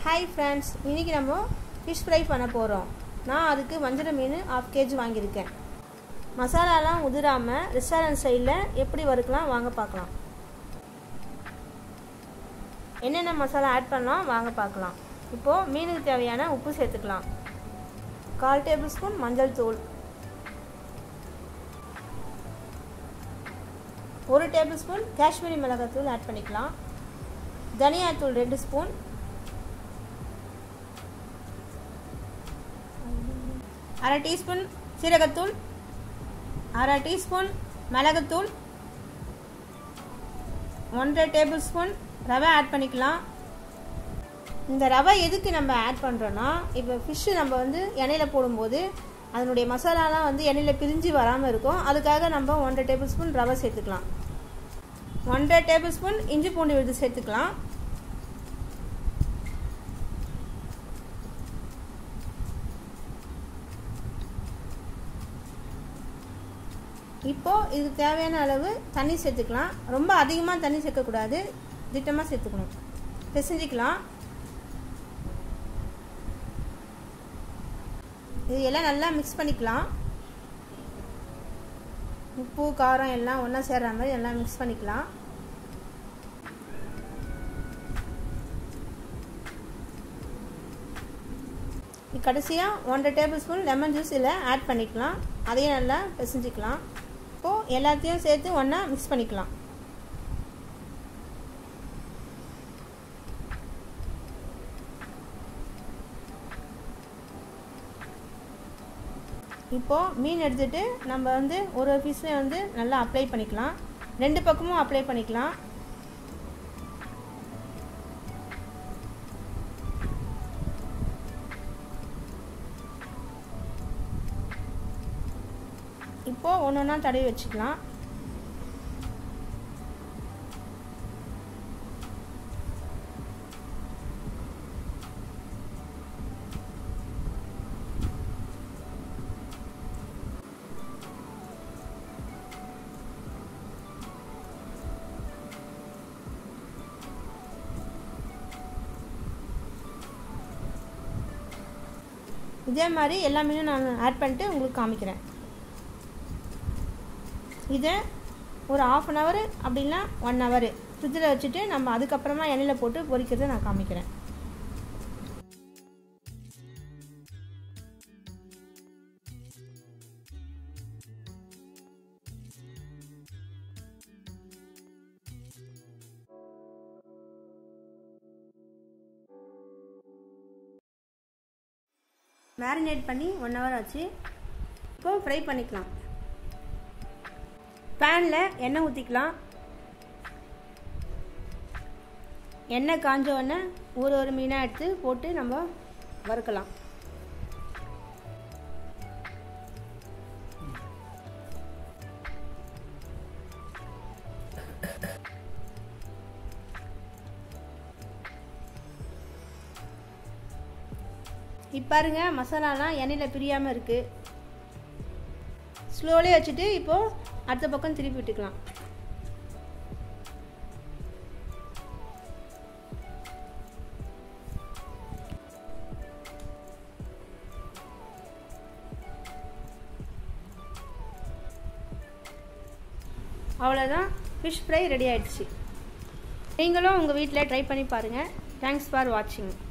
hi friends இன்றைக்கி நம்ம fish fry பண்ண போகிறோம் நான் அதுக்கு வஞ்சர மீன் ஆஃப் கேஜி வாங்கியிருக்கேன் மசாலாலாம் உதிராமல் ரெஸ்டாரண்ட் ஸ்டைலில் எப்படி வறுக்கலாம் வாங்க பார்க்கலாம் என்னென்ன மசாலா ஆட் பண்ணலாம் வாங்க பார்க்கலாம் இப்போது மீனுக்கு தேவையான உப்பு சேர்த்துக்கலாம் கால் டேபிள் ஸ்பூன் மஞ்சள் தூள் ஒரு டேபிள் ஸ்பூன் காஷ்மீரி மிளகாத்தூள் ஆட் பண்ணிக்கலாம் தனியாத்தூள் ரெண்டு ஸ்பூன் அரை டீஸ்பூன் சீரகத்தூள் அரை டீஸ்பூன் மிளகுத்தூள் ஒன்றரை டேபிள் ஸ்பூன் ரவை ஆட் பண்ணிக்கலாம் இந்த ரவை எதுக்கு நம்ம ஆட் பண்ணுறோன்னா இப்போ ஃபிஷ்ஷு நம்ம வந்து எண்ணெயில் போடும்போது அதனுடைய மசாலாலாம் வந்து எண்ணெயில் பிரிஞ்சு வராமல் இருக்கும் அதுக்காக நம்ம ஒன்றரை டேபிள் ஸ்பூன் ரவை சேர்த்துக்கலாம் ஒன்றரை டேபிள் ஸ்பூன் இஞ்சி பூண்டு விழுது சேர்த்துக்கலாம் இப்போது இதுக்கு தேவையான அளவு தண்ணி சேர்த்துக்கலாம் ரொம்ப அதிகமாக தண்ணி சேர்க்கக்கூடாது திட்டமாக சேர்த்துக்கணும் பிசைஞ்சிக்கலாம் இது எல்லாம் நல்லா மிக்ஸ் பண்ணிக்கலாம் உப்பு காரம் எல்லாம் ஒன்றா சேர்ற மாதிரி எல்லாம் மிக்ஸ் பண்ணிக்கலாம் கடைசியாக ஒன்றரை டேபிள் ஸ்பூன் லெமன் ஜூஸ் இதில் ஆட் பண்ணிக்கலாம் அதையும் நல்லா பிசைஞ்சிக்கலாம் இப்போது எல்லாத்தையும் சேர்த்து ஒன்றா மிக்ஸ் பண்ணிக்கலாம் இப்போது மீன் எடுத்துகிட்டு நம்ம வந்து ஒரு பீஸில் வந்து நல்லா அப்ளை பண்ணிக்கலாம் ரெண்டு பக்கமும் அப்ளை பண்ணிக்கலாம் இப்போது ஒன்று ஒன்றா தடவி வச்சுக்கலாம் இதே மாதிரி எல்லா மீனும் நான் ஆட் பண்ணிட்டு உங்களுக்கு காமிக்கிறேன் இதை ஒரு ஆஃப் அன் ஹவர் அப்படின்னா ஒன் ஹவர் ஃப்ரிட்ஜில் வச்சுட்டு நம்ம அதுக்கப்புறமா எண்ணெயில் போட்டு பொரிக்கிறத நான் காமிக்கிறேன் மேரினேட் பண்ணி ஒன் ஹவர் ஆச்சு இப்போது ஃப்ரை பண்ணிக்கலாம் பேனில் எண்ணெய் ஊற்றிக்கலாம் எண்ணெய் காஞ்ச உடனே ஒரு ஒரு மீனாக எடுத்து போட்டு நம்ம வறுக்கலாம் இப்போ பாருங்க மசாலாலாம் எண்ணெயில் பிரியாமல் இருக்குது ஸ்லோலே வச்சுட்டு இப்போது அடுத்த பக்கம் திருப்பி விட்டுக்கலாம் அவ்வளோதான் ஃபிஷ் ஃப்ரை ரெடி ஆயிடுச்சு நீங்களும் உங்கள் வீட்டில் ட்ரை பண்ணி பாருங்கள் தேங்க்ஸ் ஃபார் வாட்சிங்